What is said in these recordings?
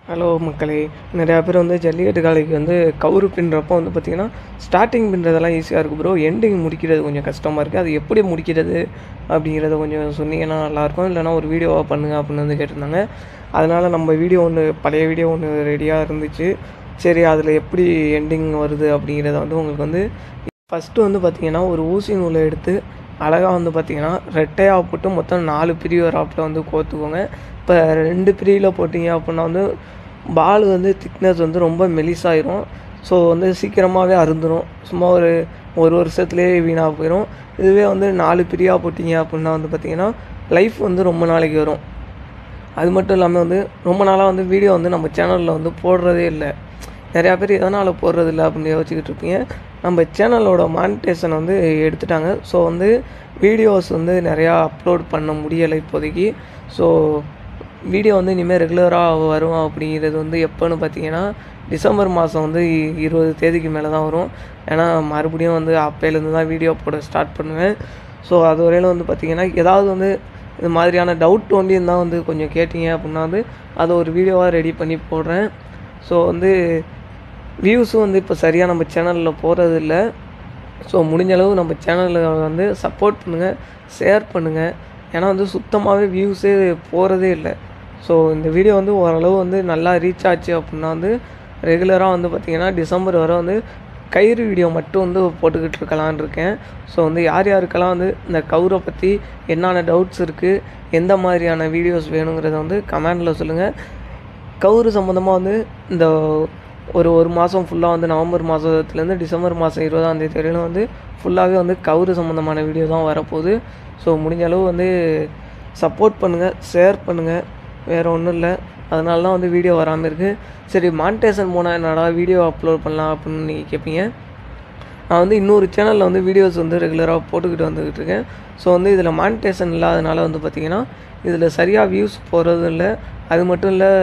hello மக்களே நிறையா பேர் வந்து ஜல்லிக்கட்டு காளைக்கு வந்து கவுரு பின்னுறப்போ வந்து பார்த்திங்கன்னா ஸ்டார்டிங் பின்னுறதெல்லாம் ஈஸியாக இருக்குது ப்ரோ எண்டிங் முடிக்கிறது கொஞ்சம் கஷ்டமாக இருக்குது அது எப்படி முடிக்கிறது அப்படிங்கிறத கொஞ்சம் சொன்னீங்கன்னா நல்லாயிருக்கும் இல்லைனா ஒரு வீடியோவாக பண்ணுங்க அப்படின்னு வந்து கேட்டிருந்தாங்க அதனால் நம்ம வீடியோ ஒன்று பழைய வீடியோ ஒன்று ரெடியாக இருந்துச்சு சரி அதில் எப்படி எண்டிங் வருது அப்படிங்கிறத வந்து உங்களுக்கு வந்து ஃபஸ்ட்டு வந்து பார்த்திங்கன்னா ஒரு ஊசி நூலை எடுத்து அழகாக வந்து பார்த்திங்கன்னா ரெட்டையாக போட்டு மொத்தம் நாலு பிரிவு ராப்பில் வந்து கோர்த்துக்கோங்க இப்போ ரெண்டு பிரிவில் போட்டிங்க அப்படின்னா வந்து பால் வந்து திக்னஸ் வந்து ரொம்ப மெலிசாயிரும் ஸோ வந்து சீக்கிரமாகவே அருந்துடும் சும்மா ஒரு ஒரு வருஷத்துலேயே வீணாக போயிடும் இதுவே வந்து நாலு பிரியாக போட்டிங்க அப்படின்னா வந்து பார்த்திங்கன்னா லைஃப் வந்து ரொம்ப நாளைக்கு வரும் அது மட்டும் இல்லாமல் வந்து ரொம்ப நாளாக வந்து வீடியோ வந்து நம்ம சேனலில் வந்து போடுறதே இல்லை நிறையா பேர் எதனால் போடுறது இல்லை அப்படின்னு யோசிச்சுக்கிட்டு இருப்பீங்க நம்ம சேனலோட மானிட்டேஷன் வந்து எடுத்துட்டாங்க ஸோ வந்து வீடியோஸ் வந்து நிறையா அப்லோட் பண்ண முடியலை இப்போதைக்கு ஸோ வீடியோ வந்து இனிமேல் ரெகுலராக வரும் அப்படிங்கிறது வந்து எப்போன்னு பார்த்தீங்கன்னா டிசம்பர் மாதம் வந்து இ- இருபது தேதிக்கு மேலே தான் வரும் ஏன்னா மறுபடியும் வந்து அப்போலேருந்து தான் வீடியோ போட ஸ்டார்ட் பண்ணுவேன் ஸோ அது வரையிலும் வந்து பார்த்திங்கன்னா ஏதாவது வந்து இது மாதிரியான டவுட் ஒன்லி தான் வந்து கொஞ்சம் கேட்டிங்க அப்படின்னா வந்து அதை ஒரு வீடியோவாக ரெடி பண்ணி போடுறேன் ஸோ வந்து வியூஸும் வந்து இப்போ சரியாக நம்ம சேனலில் போகிறது இல்லை ஸோ முடிஞ்ச அளவு நம்ம சேனலில் வந்து சப்போர்ட் பண்ணுங்கள் ஷேர் பண்ணுங்கள் ஏன்னா வந்து சுத்தமாகவே வியூஸே போகிறதே இல்லை ஸோ இந்த வீடியோ வந்து ஓரளவு வந்து நல்லா ரீச் ஆச்சு அப்படின்னா வந்து ரெகுலராக வந்து பார்த்திங்கன்னா டிசம்பர் வரை வந்து கயிறு வீடியோ மட்டும் வந்து போட்டுக்கிட்டு இருக்கலாம்னு இருக்கேன் ஸோ வந்து யார் யாருக்கெல்லாம் வந்து இந்த கவுரை பற்றி என்னென்ன டவுட்ஸ் இருக்குது எந்த மாதிரியான வீடியோஸ் வேணுங்கிறத வந்து கமெண்டில் சொல்லுங்கள் கவுரு சம்மந்தமாக வந்து இந்த ஒரு ஒரு மாதம் ஃபுல்லாக வந்து நவம்பர் மாதத்துலேருந்து டிசம்பர் மாதம் இருபதாம் தேதி வரையிலும் வந்து ஃபுல்லாகவே வந்து கவுரு சம்மந்தமான வீடியோ தான் வரப்போகுது ஸோ முடிஞ்ச அளவு வந்து சப்போர்ட் பண்ணுங்கள் ஷேர் பண்ணுங்கள் வேறு ஒன்றும் இல்லை அதனால தான் வந்து வீடியோ வராமல் இருக்குது சரி மானிட்டேஷன் போனால் என்னடா வீடியோ அப்லோட் பண்ணலாம் அப்படின்னு நீங்கள் கேட்பீங்க நான் வந்து இன்னொரு சேனலில் வந்து வீடியோஸ் வந்து ரெகுலராக போட்டுக்கிட்டு வந்துக்கிட்டு இருக்கேன் ஸோ வந்து இதில் மானிட்டேஷன் இல்லாதனால வந்து பார்த்திங்கன்னா இதில் சரியாக வியூஸ் போகிறதும் இல்லை அது மட்டும் இல்லை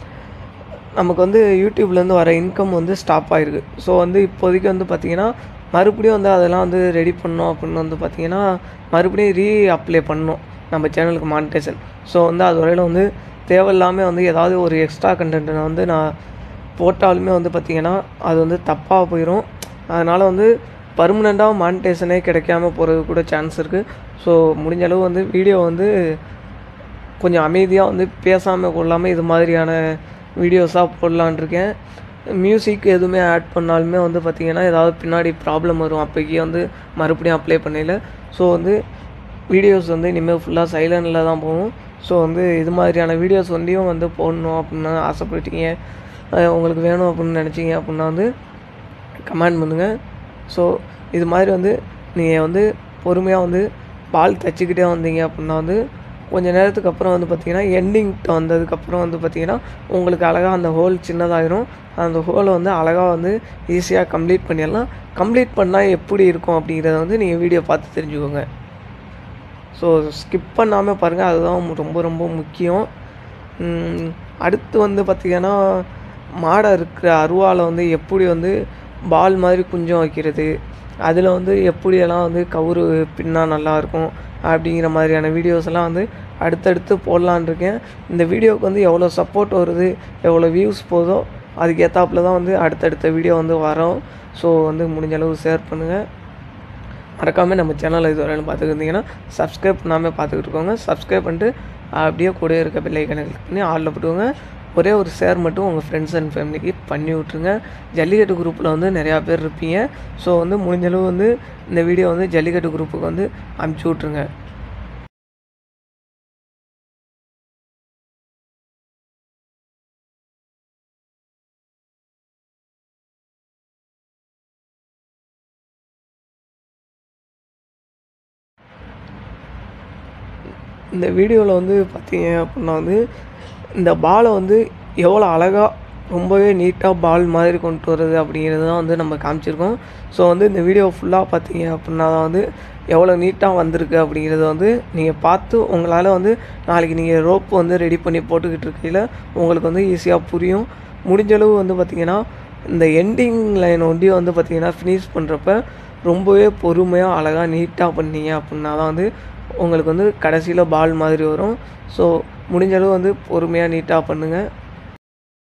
நமக்கு வந்து யூடியூப்லேருந்து வர இன்கம் வந்து ஸ்டாப் ஆகிருக்கு ஸோ வந்து இப்போதைக்கு வந்து பார்த்திங்கன்னா மறுபடியும் வந்து அதெல்லாம் வந்து ரெடி பண்ணோம் அப்படின்னு வந்து பார்த்திங்கன்னா மறுபடியும் ரீ அப்ளை பண்ணோம் நம்ம சேனலுக்கு மானிட்டேஷன் ஸோ வந்து அது வரையில வந்து தேவையில்லாமல் வந்து ஏதாவது ஒரு எக்ஸ்ட்ரா கண்டென்ட்டை வந்து நான் போட்டாலுமே வந்து பார்த்திங்கன்னா அது வந்து தப்பாக போயிடும் அதனால் வந்து பர்மனெண்ட்டாக மானிட்டேஷனே கிடைக்காம போகிறது கூட சான்ஸ் இருக்குது ஸோ முடிஞ்ச அளவு வந்து வீடியோ வந்து கொஞ்சம் அமைதியாக வந்து பேசாமல் கொள்ளாமல் இது மாதிரியான வீடியோஸாக போடலான் இருக்கேன் மியூசிக் எதுவுமே ஆட் பண்ணாலுமே வந்து பார்த்திங்கன்னா ஏதாவது பின்னாடி ப்ராப்ளம் வரும் அப்போக்கே வந்து மறுபடியும் அப்ளை பண்ணல ஸோ வந்து வீடியோஸ் வந்து இனிமேல் ஃபுல்லாக சைலண்டில் தான் போகும் ஸோ வந்து இது மாதிரியான வீடியோஸ் வண்டியும் வந்து போடணும் அப்படின்னு ஆசைப்பட்டீங்க அஹ் உங்களுக்கு வேணும் அப்படின்னு நினச்சிங்க அப்படின்னா வந்து கமெண்ட் பண்ணுங்கள் ஸோ இது மாதிரி வந்து நீங்கள் வந்து பொறுமையாக வந்து பால் தச்சுக்கிட்டே வந்தீங்க அப்படின்னா வந்து கொஞ்ச நேரத்துக்கு அப்புறம் வந்து பார்த்தீங்கன்னா எண்டிங்கிட்ட வந்ததுக்கப்புறம் வந்து பார்த்தீங்கன்னா உங்களுக்கு அழகாக அந்த ஹோல் சின்னதாயிரும் அந்த ஹோலை வந்து அழகாக வந்து ஈஸியாக கம்ப்ளீட் பண்ணிடலாம் கம்ப்ளீட் பண்ணால் எப்படி இருக்கும் அப்படிங்கிறத வந்து நீங்கள் வீடியோ பார்த்து தெரிஞ்சுக்கோங்க ஸோ ஸ்கிப் பண்ணாமல் பாருங்கள் அதுதான் ரொம்ப ரொம்ப முக்கியம் உம், அடுத்து வந்து பார்த்திங்கன்னா மாடை இருக்கிற அருவாலை வந்து எப்படி வந்து பால் மாதிரி குஞ்சம் வைக்கிறது அதில் வந்து எப்படியெல்லாம் வந்து கவுரு பின்னா நல்லாயிருக்கும் அப்படிங்கிற மாதிரியான வீடியோஸ் எல்லாம் வந்து அடுத்தடுத்து போடலான்னு இருக்கேன் இந்த வீடியோவுக்கு வந்து எவ்வளோ சப்போர்ட் வருது எவ்வளோ வியூஸ் போதோ அதுக்கு ஏற்றாப்புல தான் வந்து அடுத்தடுத்த வீடியோ வந்து வரும் ஸோ வந்து முடிஞ்ச அளவு ஷேர் பண்ணுங்கள் மறக்காமல் நம்ம சேனலை இது வரையிலும் பார்த்துட்டு இருந்தீங்கன்னா சப்ஸ்கிரைப் பண்ணாமல் பார்த்துக்கிட்டு இருக்கோங்க சப்ஸ்கிரைப் பண்ணிட்டு அப்படியே கூட இருக்க பெல் ஐக்கனை கிளிக் பண்ணி ஆளில் போட்டுக்கோங்க ஒரே ஒரு ஷேர் மட்டும் உங்கள் ஃப்ரெண்ட்ஸ் அண்ட் ஃபேமிலிக்கு பண்ணி விட்ருங்க ஜல்லிக்கட்டு குரூப்பில் வந்து நிறையா பேர் இருப்பீங்க ஸோ வந்து முடிஞ்சளவு வந்து இந்த வீடியோ வந்து ஜல்லிக்கட்டு குரூப்புக்கு வந்து அனுப்பிச்சி விட்ருங்க இந்த வீடியோவில் வந்து பார்த்தீங்க அப்படின்னா வந்து இந்த பாலை வந்து எவ்வளோ அழகாக ரொம்பவே நீட்டாக பால் மாதிரி கொண்டு வர்றது அப்படிங்கிறது தான் வந்து நம்ம காமிச்சிருக்கோம் ஸோ வந்து இந்த வீடியோ ஃபுல்லாக பார்த்தீங்க அப்படின்னா தான் வந்து எவ்வளோ நீட்டாக வந்திருக்கு அப்படிங்கிறத வந்து நீங்கள் பார்த்து உங்களால் வந்து நாளைக்கு நீங்கள் ரோப் வந்து ரெடி பண்ணி போட்டுக்கிட்டு இருக்கையில் உங்களுக்கு வந்து ஈஸியாக புரியும் முடிஞ்ச அளவு வந்து பார்த்திங்கன்னா இந்த எண்டிங் லைன் ஒண்டி வந்து பார்த்திங்கன்னா ஃபினிஷ் பண்ணுறப்ப ரொம்பவே பொறுமையாக அழகாக நீட்டாக பண்ணீங்க அப்படின்னா தான் வந்து உங்களுக்கு வந்து கடைசியில் பால் மாதிரி வரும் ஸோ முடிஞ்ச அளவு வந்து பொறுமையாக நீட்டாக பண்ணுங்கள்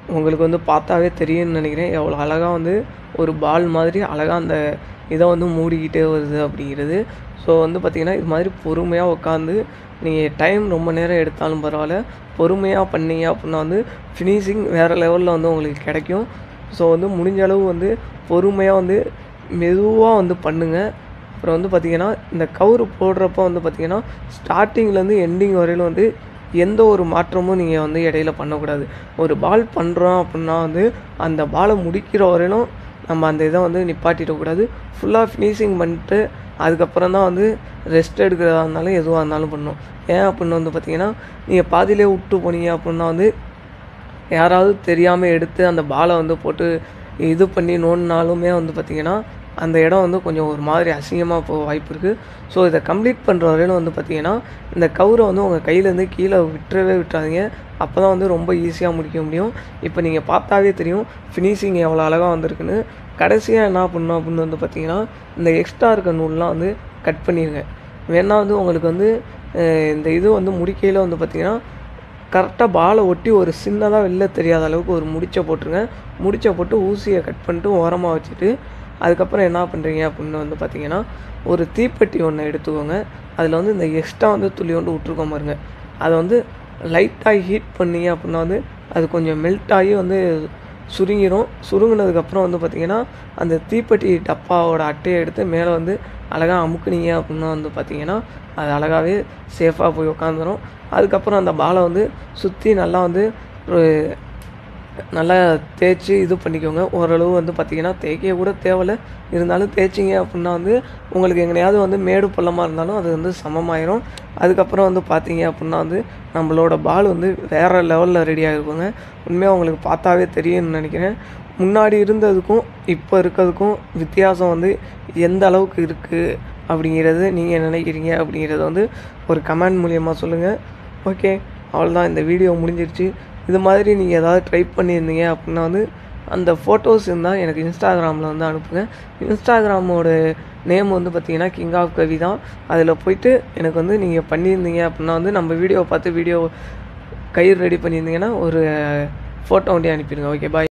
உங்களுக்கு வந்து பார்த்தாவே தெரியும்னு நினைக்கிறேன் எவ்வளோ அழகாக வந்து ஒரு பால் மாதிரி அழகாக அந்த இதை வந்து மூடிக்கிட்டே வருது அப்படிங்கிறது ஸோ வந்து பார்த்திங்கன்னா இது மாதிரி பொறுமையாக உட்காந்து நீங்கள் டைம் ரொம்ப நேரம் எடுத்தாலும் பரவாயில்ல பொறுமையாக பண்ணீங்க அப்படின்னா வந்து ஃபினிஷிங் வேறு லெவலில் வந்து உங்களுக்கு கிடைக்கும் ஸோ வந்து முடிஞ்ச அளவு வந்து பொறுமையாக வந்து மெதுவாக வந்து பண்ணுங்கள் அப்புறம் வந்து பார்த்திங்கன்னா இந்த கவுரு போடுறப்போ வந்து பார்த்திங்கன்னா ஸ்டார்டிங்லேருந்து எண்டிங் வரையிலும் வந்து எந்த ஒரு மாற்றமும் நீங்கள் வந்து இடையில பண்ணக்கூடாது ஒரு பால் பண்ணுறோம் அப்படின்னா வந்து அந்த பாலை முடிக்கிற வரையிலும் நம்ம அந்த இதை வந்து நிப்பாட்டிடக்கூடாது ஃபுல்லாக ஃபினிஷிங் பண்ணிட்டு அதுக்கப்புறம் தான் வந்து ரெஸ்ட் எடுக்கிறதா இருந்தாலும் எதுவாக இருந்தாலும் பண்ணணும் ஏன் அப்படின்னு வந்து பார்த்திங்கன்னா நீங்கள் பாதியிலே விட்டு போனீங்க அப்படின்னா வந்து யாராவது தெரியாமல் எடுத்து அந்த பாலை வந்து போட்டு இது பண்ணி நோண்டினாலுமே வந்து பார்த்திங்கன்னா அந்த இடம் வந்து கொஞ்சம் ஒரு மாதிரி அசிங்கமாக போக வாய்ப்பு இருக்குது ஸோ இதை கம்ப்ளீட் பண்ணுற வரையிலும் வந்து பார்த்திங்கன்னா இந்த கவுரை வந்து உங்கள் கையிலேருந்து கீழே விட்டுறவே விட்டுறாதீங்க அப்போ தான் வந்து ரொம்ப ஈஸியாக முடிக்க முடியும் இப்போ நீங்கள் பார்த்தாவே தெரியும் ஃபினிஷிங் எவ்வளோ அழகாக வந்திருக்குன்னு கடைசியாக என்ன பண்ணணும் அப்படின்னு வந்து பார்த்திங்கன்னா இந்த எக்ஸ்ட்ரா இருக்க நூல்லாம் வந்து கட் பண்ணிடுங்க வேணா வந்து உங்களுக்கு வந்து அஹ், இந்த இது வந்து முடிக்கையில் வந்து பார்த்திங்கன்னா கரெக்டாக பாலை ஒட்டி ஒரு சின்னதாக வெளில தெரியாத அளவுக்கு ஒரு முடிச்சை போட்டுருங்க முடிச்சை போட்டு ஊசியை கட் பண்ணிட்டு ஓரமாக வச்சுட்டு அதுக்கப்புறம் என்ன பண்ணுறீங்க அப்படின்னு வந்து பார்த்தீங்கன்னா ஒரு தீப்பெட்டி ஒன்று எடுத்துக்கோங்க அதில் வந்து இந்த எக்ஸ்ட்ரா வந்து துளி வந்து விட்ருக்கோம் பாருங்க அதை வந்து லைட்டாக ஹீட் பண்ணீங்க அப்படின்னா வந்து அது கொஞ்சம் மெல்ட் ஆகி வந்து சுருங்கிரும் சுருங்கினதுக்கப்புறம் வந்து பார்த்திங்கன்னா அந்த தீப்பெட்டி டப்பாவோட அட்டையை எடுத்து மேலே வந்து அழகாக அமுக்குனீங்க அப்படின்னா வந்து பார்த்திங்கன்னா அது அழகாகவே சேஃபாக போய் உட்காந்துரும் அதுக்கப்புறம் அந்த பாலை வந்து சுற்றி நல்லா வந்து ஒரு நல்லா தேய்ச்சி இது பண்ணிக்கோங்க ஓரளவு வந்து பார்த்திங்கன்னா தேய்க்க கூட தேவையில்ல இருந்தாலும் தேய்ச்சிங்க அப்படின்னா வந்து உங்களுக்கு எங்கனையாவது வந்து மேடு பள்ளமாக இருந்தாலும் அது வந்து சமமாயிரும் அதுக்கப்புறம் வந்து பார்த்தீங்க அப்படின்னா வந்து நம்மளோட பால் வந்து வேறு லெவலில் ரெடியாக இருக்குங்க உண்மையாக உங்களுக்கு பார்த்தாவே தெரியும்னு நினைக்கிறேன் முன்னாடி இருந்ததுக்கும் இப்போ இருக்கிறதுக்கும் வித்தியாசம் வந்து எந்த அளவுக்கு இருக்குது அப்படிங்கிறது நீங்கள் நினைக்கிறீங்க அப்படிங்கிறத வந்து ஒரு கமெண்ட் மூலியமாக சொல்லுங்கள் ஓகே அவ்வளோதான் இந்த வீடியோ முடிஞ்சிருச்சு இது மாதிரி நீங்கள் ஏதாவது ட்ரை பண்ணியிருந்தீங்க அப்படின்னா வந்து அந்த ஃபோட்டோஸ் இருந்தால் எனக்கு இன்ஸ்டாகிராமில் வந்து அனுப்புங்க இன்ஸ்டாகிராமோட நேம் வந்து பார்த்தீங்கன்னா கிங் ஆஃப் கவி தான் அதில் போயிட்டு எனக்கு வந்து நீங்கள் பண்ணியிருந்தீங்க அப்படின்னா வந்து நம்ம வீடியோ பார்த்து வீடியோ கயிறு ரெடி பண்ணியிருந்தீங்கன்னா ஒரு ஃபோட்டோ வண்டி அனுப்பிடுங்க ஓகே பாய்